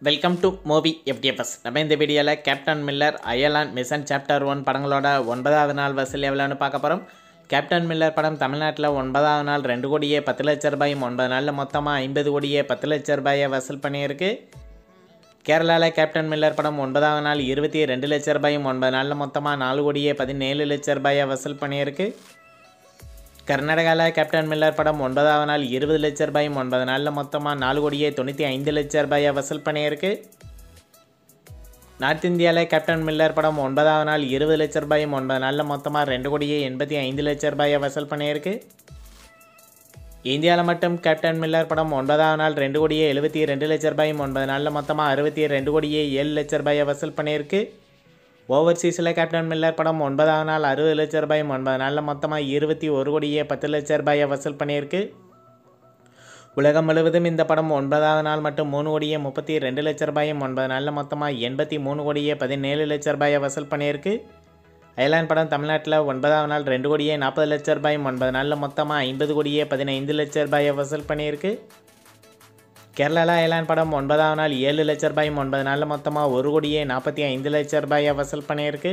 welcome to movie FDFS நம்ம இந்த வீடியோவில் captain Miller Ayalaan mission chapter one படங்களோட ஒன்பதாவது நாள் வசூல் எவ்வளோன்னு பார்க்க போகிறோம் கேப்டன் மில்லர் படம் தமிழ்நாட்டில் ஒன்பதாவது நாள் ரெண்டு கோடியே பத்து லட்ச ரூபாயும் ஒன்பது நாளில் மொத்தமாக ஐம்பது கோடியே பத்து லட்ச ரூபாயை வசூல் பண்ணியிருக்கு கேரளாவில் கேப்டன் மில்லர் படம் ஒன்பதாவது நாள் இருபத்தி ரெண்டு லட்ச ரூபாயும் ஒன்பது நாளில் மொத்தமாக நாலு கோடியே பதினேழு லட்ச ரூபாயை வசூல் பண்ணியிருக்கு கர்நாடகாவில் கேப்டன் மில்லர் படம் ஒன்பதாவது நாள் இருபது லட்ச ரூபாயும் ஒன்பது நாளில் மொத்தமாக நாலு கோடியே தொண்ணூற்றி ஐந்து லட்ச ரூபாயை வசூல் பண்ணியிருக்கு நார்த் இந்தியாவில் கேப்டன் மில்லர் படம் ஒன்பதாவது நாள் இருபது லட்ச ரூபாயும் ஒன்பது நாளில் மொத்தமாக ரெண்டு கோடியே எண்பத்தி ஐந்து லட்ச ரூபாயை வசூல் பண்ணியிருக்கு இந்தியாவில் மட்டும் கேப்டன் மில்லர் படம் ஒன்பதாவது நாள் ரெண்டு கோடியே எழுபத்தி ரெண்டு லட்ச ரூபாயும் ஒன்பது நாளில் மொத்தமாக அறுபத்தி ரெண்டு கோடியே ஏழு லட்ச ரூபாயை வசூல் பண்ணியிருக்கு ஓவர்சீஸில் கேப்டன் மில்லர் படம் ஒன்பதாம் நாள் அறுபது லட்ச ரூபாயும் ஒன்பது நாளில் மொத்தமாக இருபத்தி ஒரு கோடியே பத்து லட்ச ரூபாயை வசூல் பண்ணியிருக்கு உலகம் முழுவதும் இந்த படம் ஒன்பதாவது நாள் மட்டும் மூணு கோடியே முப்பத்தி ரெண்டு லட்ச ரூபாயும் ஒன்பது நாளில் மொத்தமாக எண்பத்தி மூணு கோடியே பதினேழு லட்ச ரூபாயை வசூல் பண்ணியிருக்கு அயலான் படம் தமிழ்நாட்டில் ஒன்பதாவது நாள் ரெண்டு கோடியே நாற்பது லட்ச ரூபாயும் ஒன்பது நாளில் மொத்தமாக ஐம்பது கோடியே பதினைந்து லட்ச ரூபாயை வசூல் பண்ணியிருக்கு கேரளாவில் அயலான் படம் ஒன்பதாம் நாள் ஏழு லட்ச ரூபாயும் ஒன்பது நாளில் மொத்தமாக ஒரு கோடியே நாற்பத்தி ஐந்து லட்ச ரூபாயை வசூல் பண்ணியிருக்கு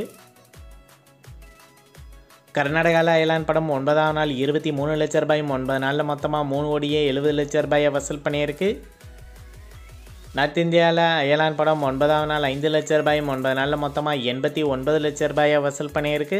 கர்நாடகாவில் அயலான் படம் ஒன்பதாம் நாள் இருபத்தி மூணு லட்ச ரூபாயும் ஒன்பது நாளில் மொத்தமாக மூணு கோடியே எழுபது லட்ச ரூபாயை வசூல் பண்ணியிருக்கு நார்த் இந்தியாவில் அயலான் படம் ஒன்பதாம் நாள் ஐந்து லட்ச ரூபாயும் ஒன்பது நாளில் மொத்தமாக எண்பத்தி ஒன்பது லட்ச ரூபாயை வசூல் பண்ணியிருக்கு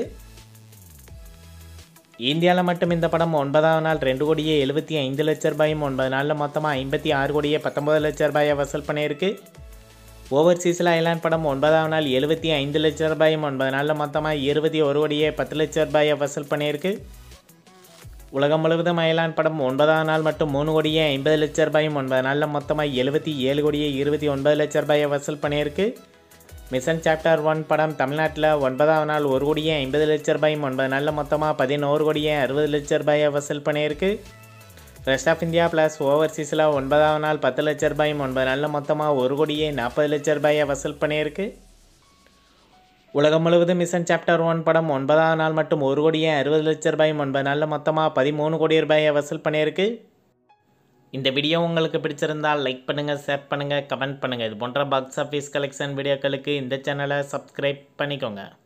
இந்தியாவில் மட்டும் இந்த படம் ஒன்பதாம் நாள் ரெண்டு கோடியே எழுபத்தி ஐந்து லட்ச ரூபாயும் ஒன்பது நாளில் மொத்தமாக ஐம்பத்தி ஆறு கோடியே பத்தொம்பது லட்ச ரூபாயை வசூல் பண்ணியிருக்கு ஓவர்சீஸில் ஐலாண்ட் படம் ஒன்பதாம் நாள் எழுபத்தி ஐந்து லட்ச ரூபாயும் ஒன்பது நாளில் மொத்தமாக இருபத்தி ஒரு கோடியே பத்து லட்ச ரூபாயை வசூல் பண்ணியிருக்கு உலகம் முழுவதும் அயலான் படம் ஒன்பதாம் நாள் மட்டும் மூணு கோடியே ஐம்பது லட்ச ரூபாயும் ஒன்பது நாளில் மொத்தமாக எழுபத்தி ஏழு கோடியே இருபத்தி ஒன்பது லட்ச ரூபாயை வசூல் பண்ணியிருக்கு மிஷன் சாப்டர் ஒன் படம் தமிழ்நாட்டில் ஒன்பதாம் நாள் ஒரு கோடியே ஐம்பது லட்ச ரூபாயும் ஒன்பது நாளில் மொத்தமாக பதினோரு கோடியே அறுபது லட்ச ரூபாயை வசூல் பண்ணியிருக்கு ரெஸ்ட் ஆஃப் இந்தியா ப்ளஸ் ஓவர்சீஸில் ஒன்பதாம் நாள் பத்து லட்ச ரூபாயும் ஒன்பது நாளில் மொத்தமாக ஒரு கோடியே நாற்பது லட்ச ரூபாயை வசூல் பண்ணியிருக்கு உலகம் முழுவதும் மிஷன் சாப்டர் ஒன் படம் ஒன்பதாம் நாள் மட்டும் ஒரு கோடியே அறுபது லட்ச ரூபாயும் ஒன்பது நாளில் மொத்தமாக பதிமூணு கோடி ரூபாயை வசூல் பண்ணியிருக்கு இந்த வீடியோ உங்களுக்கு பிடிச்சிருந்தால் லைக் பண்ணுங்கள் ஷேர் பண்ணுங்கள் கமெண்ட் பண்ணுங்கள் இது போன்ற பாக்ஸ் ஆஃபீஸ் கலெக்ஷன் வீடியோக்களுக்கு இந்த சேனலை சப்ஸ்கிரைப் பண்ணிக்கோங்க